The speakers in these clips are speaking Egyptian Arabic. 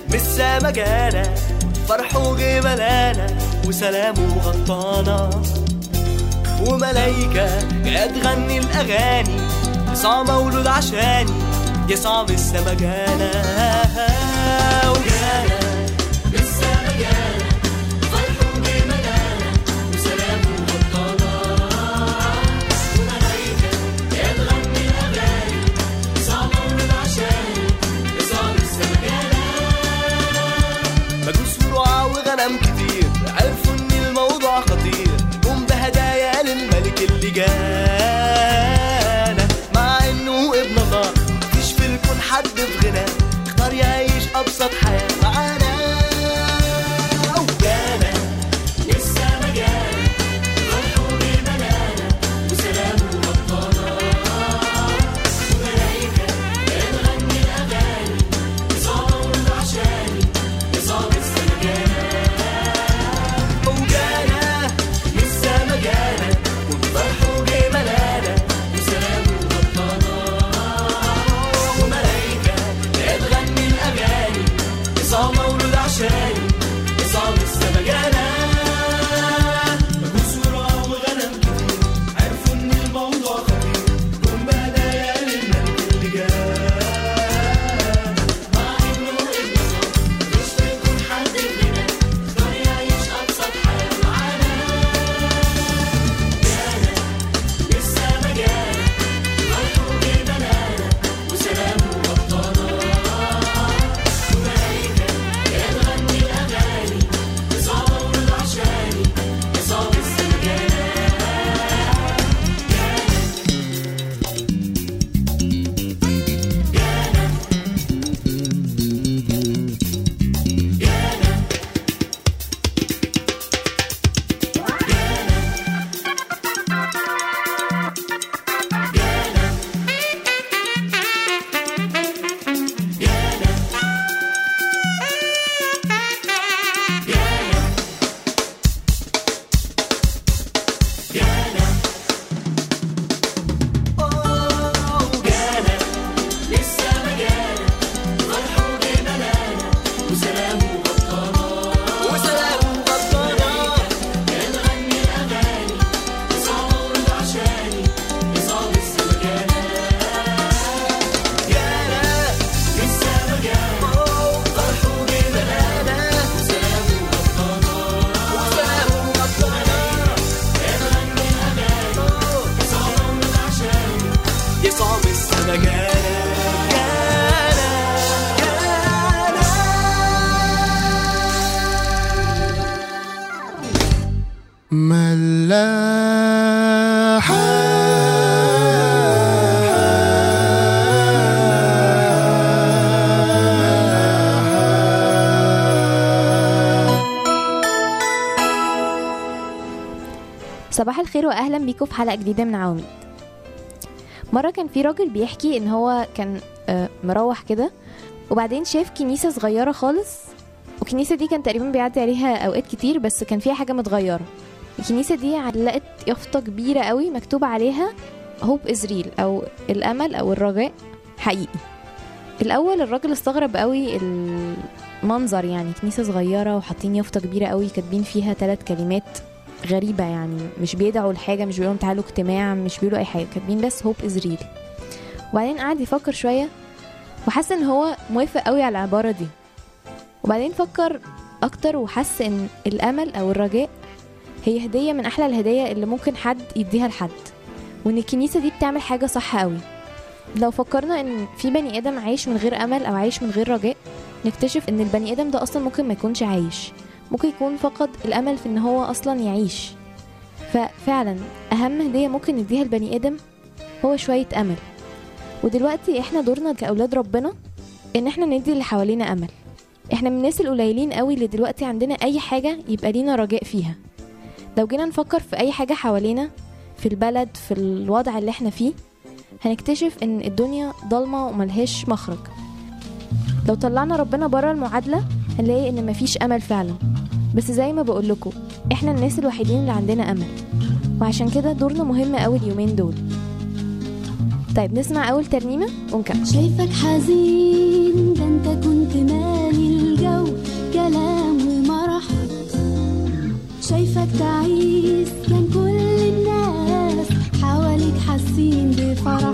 لسه مجانا فرح وجمالانا وسلام وغطانا وملايكة جاية تغني الأغاني يسوع مولود عشاني يسوع لسه مجانا وجانا لسه مجانا فرح وجمالانا وسلام وغطانا وملايكة جاية تغني الأغاني يسوع مولود عشاني يسوع لسه مجانا مجوس ورعاة وغنم كتير عرفوا ان الموضوع خطير قوم بهدايا للملك اللي جانا مع انه ابن الله مفيش في الكون حد في غنى اختار يعيش ابسط حياة معانا وجانا لسه مجانا فرح وجمالانا وسلام وغطانا وملايكة تغني الأغاني يسوع مولود عشاني يسوع لسه مجانا وجانا لسه مجانا وفرح وجمالانا وسلام وغطانا وملايكة تغني الأغاني يسوع مولود عشاني يسوع لسه مجانا مجوس ورعاة وغنم كتير عرفوا إن الموضوع خطير قوم بهدايا للملك اللي جانا مع إنه ابن الله مش بيكون حد فينا اختار يعيش أبسط حياة معانا جانا لسه مجانا فرح وجمالانا وسلام وغطانا وملايكة جاية تغني الأغاني يسوع مولود عشاني يسوع لسه مجانا جانا لسه مجانا فرح وجمالانا وسلام وغطانا وسلام وغطانا نغني الأغاني يسوع مولود عشاني يسوع لسه مجانا جانا لسه مجانا فرح وجمالانا وسلام وغطانا وسلام وغطانا نغني الأغاني يسوع مولود عشاني يسوع لسه مجانا ملاحة صباح الخير واهلا بيكم في حلقه جديده من عواميد مره كان في راجل بيحكي ان هو كان آه، مروح كده وبعدين شاف كنيسه صغيره خالص والكنيسه دي كان تقريبا بيعدي عليها اوقات كتير بس كان فيها حاجه متغيره الكنيسه دي علقت يافطه كبيره قوي مكتوب عليها هوب ازريل او الامل او الرجاء حقيقي الاول الراجل استغرب قوي المنظر يعني كنيسه صغيره وحاطين يافطه كبيره قوي كاتبين فيها ثلاث كلمات غريبة يعني مش بيدعوا لحاجة مش بيقولوا تعالوا اجتماع مش بيقولوا أي حاجة كاتبين بس هوب إزريل وبعدين قعد يفكر شوية وحس إن هو موافق قوي على العبارة دي وبعدين فكر أكتر وحس إن الأمل أو الرجاء هي هدية من أحلى الهدايا اللي ممكن حد يديها لحد وإن الكنيسة دي بتعمل حاجة صح قوي لو فكرنا إن في بني آدم عايش من غير أمل أو عايش من غير رجاء نكتشف إن البني آدم ده أصلا ممكن ما يكونش عايش ممكن يكون فقد الامل في ان هو اصلا يعيش ففعلا اهم هديه ممكن نديها البني ادم هو شويه امل ودلوقتي احنا دورنا كاولاد ربنا ان احنا ندي اللي حوالينا امل احنا من الناس القليلين قوي اللي دلوقتي عندنا اي حاجه يبقى لينا رجاء فيها لو جينا نفكر في اي حاجه حوالينا في البلد في الوضع اللي احنا فيه هنكتشف ان الدنيا ضلمه وملهاش مخرج لو طلعنا ربنا بره المعادله هنلاقي ان مفيش امل فعلا بس زي ما بقول لكم احنا الناس الوحيدين اللي عندنا امل وعشان كده دورنا مهم قوي اليومين دول طيب نسمع اول ترنيمه ونكمل شايفك حزين ده انت كنت مالي الجو كلام ومرح شايفك تعيس كان كل الناس حواليك حاسين بفرح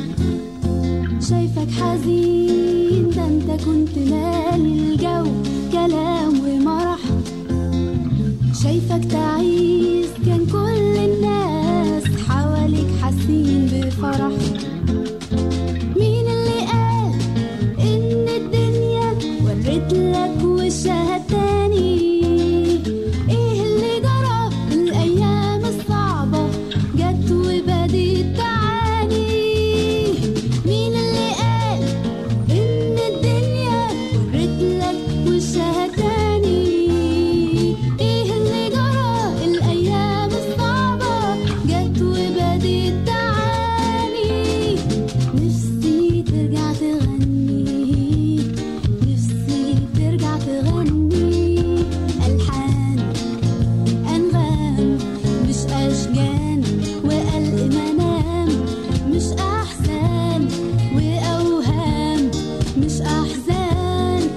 شايفك حزين ده انت كنت مالي الجو كلام ومرح شايفك تعيس كان كل الناس حواليك حاسين بفرح مين اللي قال ان الدنيا ورت لك وشها تاني ايه اللي جرى الايام الصعبة جت وبدت تعاني مين اللي قال ان الدنيا ورت لك وشها تاني ايه اللي جرى الايام الصعبة جت وبدت تعاني نفسي ترجع تغني نفسي ترجع تغني ألحان أنغام مش أشجان وقلق منام مش أحزان وأوهام مش أحزان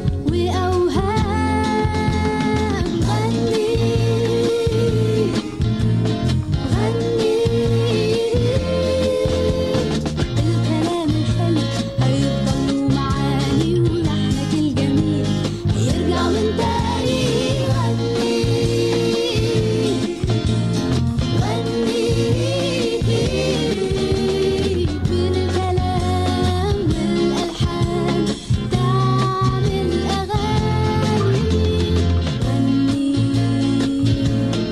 وأوهام غني غني الكلام الحلو هيفضل معاني ولحنك الجميل هيرجع من تاني غني غني بالكلام والألحان تعمل أغاني غني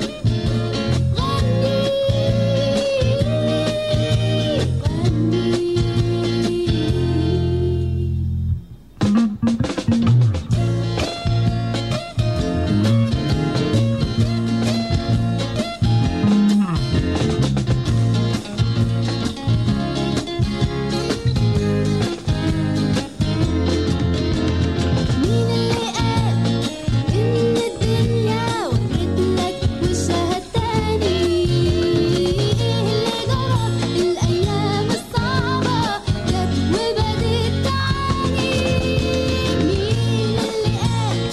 مين اللي قال إن الدنيا ورت لك وشها التاني إيه اللي جرى الأيام الصعبة جت وبدت تعاني مين اللي قال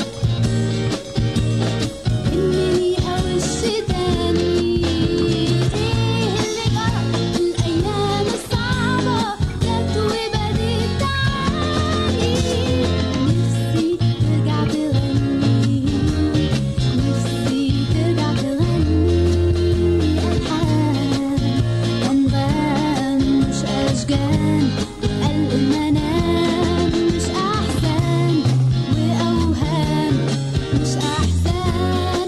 إنني أوش تاني إيه اللي جرى الأيام الصعبة جت وبدت تعاني نفسي ترجع تغني نفسي ترجع تغني ألحان أنغام مش أشجان وقلق منام مش أحزان وأوهام مش أحزان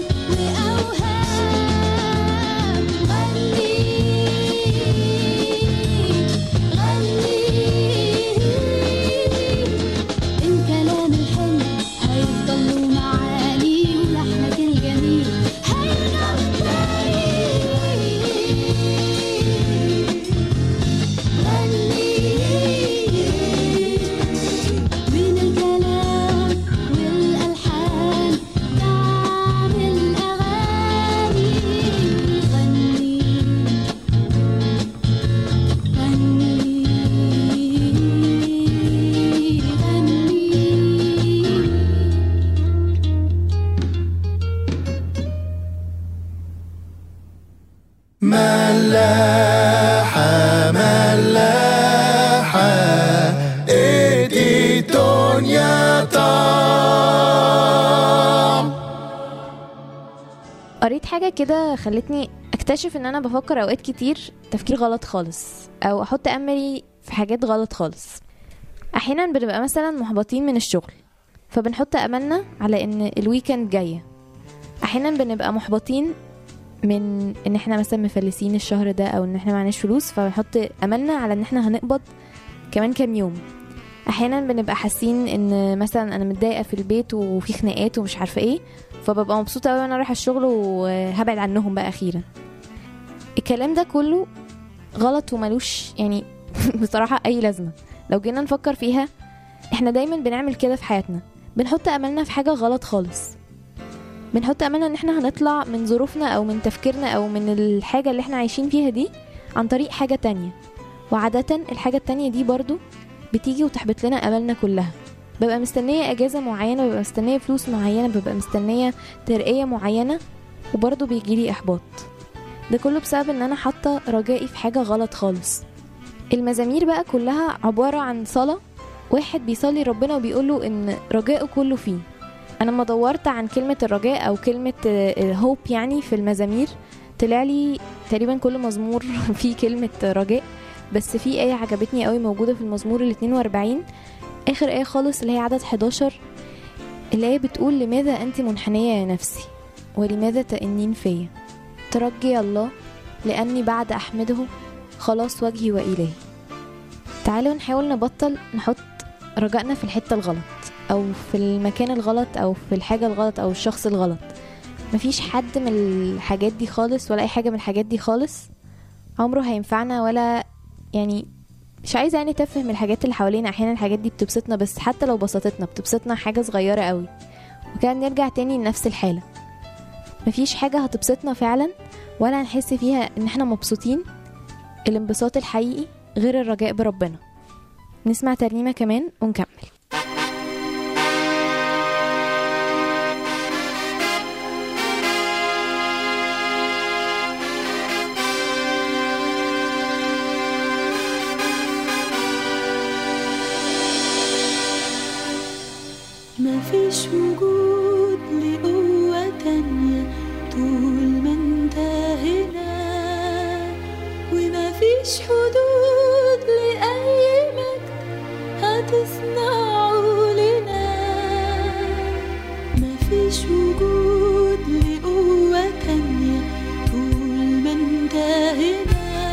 وأوهام غني غني الكلام الحلو هيفضل معاني ولحنك الجميل هيرجع من تاني غني من الكلام والألحان تعمل أغاني غني غني غني ملاحة ملاحة ايدي دنيا طعم قريت حاجة كده خلتني اكتشف ان انا بفكر اوقات كتير تفكير غلط خالص او احط املي في حاجات غلط خالص احيانا بنبقى مثلا محبطين من الشغل فبنحط املنا على ان الويكند جاية احيانا بنبقى محبطين من ان احنا مثلا مفلسين الشهر ده او ان احنا معناش فلوس فبنحط املنا على ان احنا هنقبض كمان كام يوم احيانا بنبقى حاسين ان مثلا انا متضايقه في البيت وفي خناقات ومش عارفه ايه فببقى مبسوطه قوي وانا رايحه الشغل وهبعد عنهم بقى اخيرا الكلام ده كله غلط وملوش يعني بصراحه اي لازمه لو جينا نفكر فيها احنا دايما بنعمل كده في حياتنا بنحط املنا في حاجه غلط خالص بنحط املنا ان احنا هنطلع من ظروفنا او من تفكيرنا او من الحاجه اللي احنا عايشين فيها دي عن طريق حاجه تانية وعاده الحاجه التانية دي برضو بتيجي وتحبط لنا املنا كلها ببقى مستنية اجازة معينة ببقى مستنية فلوس معينة ببقى مستنية ترقية معينة وبرضه بيجيلي احباط ده كله بسبب ان انا حاطة رجائي في حاجة غلط خالص المزامير بقى كلها عبارة عن صلاة واحد بيصلي ربنا وبيقوله ان رجائه كله فيه انا لما دورت عن كلمة الرجاء او كلمة هوب يعني في المزامير طلع لي تقريبا كل مزمور فيه كلمة رجاء بس في آية عجبتني قوي موجودة في المزمور ال 42 آخر آية خالص اللي هي عدد 11 الآية بتقول لماذا أنت منحنية يا نفسي ولماذا تأنين فيا ترجي الله لأني بعد أحمده خلاص وجهي وإلهي تعالوا نحاول نبطل نحط رجائنا في الحتة الغلط أو في المكان الغلط أو في الحاجة الغلط أو الشخص الغلط مفيش حد من الحاجات دي خالص ولا أي حاجة من الحاجات دي خالص عمره هينفعنا ولا يعني مش عايزة يعني تفهم الحاجات اللي حوالينا أحيانا الحاجات دي بتبسطنا بس حتى لو بسطتنا بتبسطنا حاجة صغيرة قوي وكده نرجع تاني لنفس الحالة مفيش حاجة هتبسطنا فعلا ولا هنحس فيها ان احنا مبسوطين الانبساط الحقيقي غير الرجاء بربنا نسمع ترنيمة كمان ونكمل مفيش وجود لقوة تانية طول ما انت هنا ومفيش حدود لأي مجد هتصنعه لنا مفيش وجود لقوة تانية طول ما انت هنا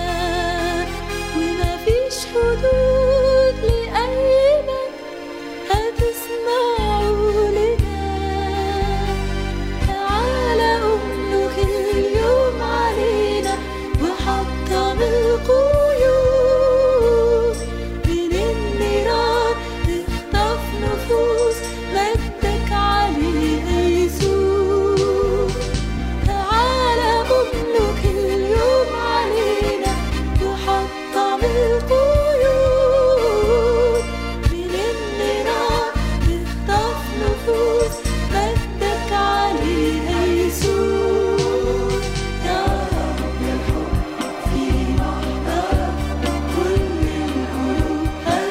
ومفيش حدود لأي مجد هتصنعوا لنا تعالى أملك اليوم علينا وحطم القيود من النيران تخطف نفوس مجدك عليها يسوع تعالى أملك اليوم علينا وحطم القيود من النيران تخطف نفوس مجدك عليها يسوع يا رب الحب في محضرك كل القلوب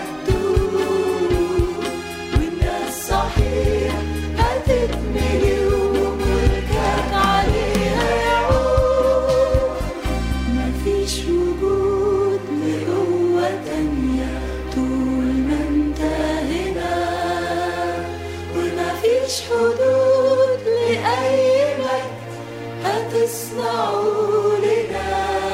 هتدوب والناس صحيح هتتملي وملكك عليها يعود مفيش وجود لقوة تانية طول ما انت هنا ومفيش حدود لأي مجد هتصنعه لنا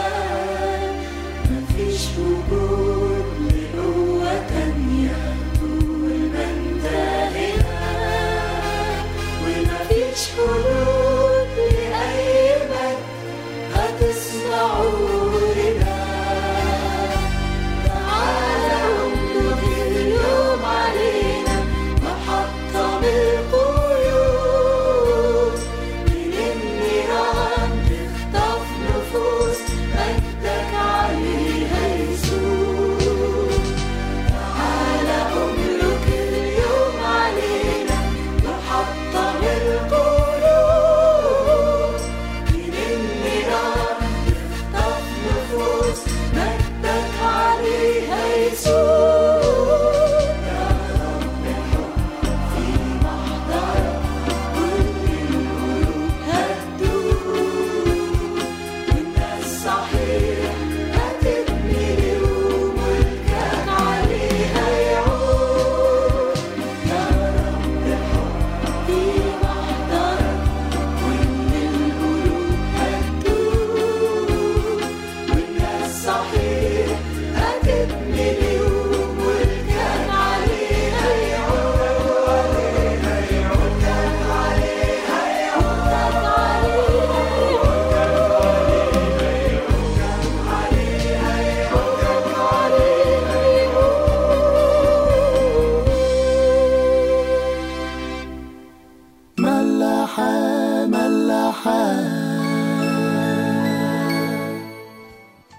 مفيش وجود لقوة تانية طول ما انت هنا ومفيش حدود لأي مجد هتصنعه لنا تعالى املك اليوم علينا وحطم القيود من النيران تخطف نفوس مجدك عليها يسوع تعالى املك اليوم علينا وحطم القيود من النيران تخطف نفوس مجدك عليها يسوع يا رب الحب في محضرك كل القلوب هتدوب والناس صحيح هتتملي وملكك عليها يعود يا رب الحب في محضرك كل القلوب هتدوب والناس صحيح هتتملي وملكك عليها يعود ملكك عليها يعود ملكك ملاحة ملاحة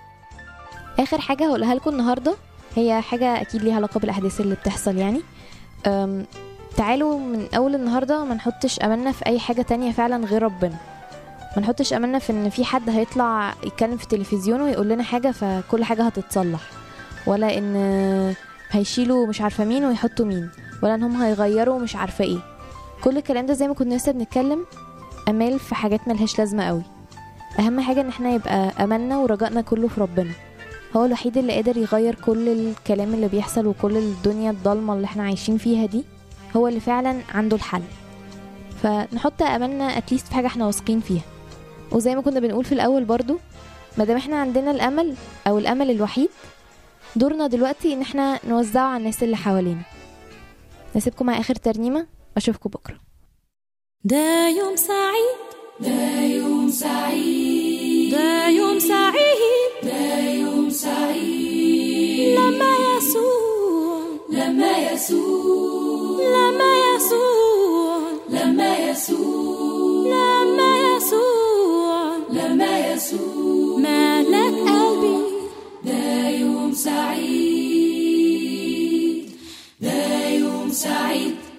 اخر حاجه هقولها لكم النهارده هي حاجه اكيد ليها علاقه بالاحداث اللي بتحصل يعني أم، تعالوا من اول النهارده ما نحطش املنا في اي حاجه تانية فعلا غير ربنا ما نحطش املنا في ان في حد هيطلع يتكلم في التلفزيون ويقول لنا حاجه فكل حاجه هتتصلح ولا ان هيشيلوا مش عارفه مين ويحطوا مين ولا ان هم هيغيروا مش عارفه ايه كل الكلام ده زي ما كنا لسه بنتكلم امال في حاجات ملهاش لازمه قوي اهم حاجه ان احنا يبقى املنا ورجائنا كله في ربنا هو الوحيد اللي قادر يغير كل الكلام اللي بيحصل وكل الدنيا الضلمه اللي احنا عايشين فيها دي هو اللي فعلا عنده الحل فنحط املنا اتليست في حاجه احنا واثقين فيها وزي ما كنا بنقول في الاول برضو ما دام احنا عندنا الامل او الامل الوحيد دورنا دلوقتي ان احنا نوزعه على الناس اللي حوالينا نسيبكم مع اخر ترنيمه واشوفكم بكره ده يوم سعيد ده يوم سعيد ده يوم سعيد ده يوم سعيد لما يسوع لما يسوع لما يسوع لما يسوع لما يسوع لما يسوع مالك قلبي ده يوم سعيد ده يوم سعيد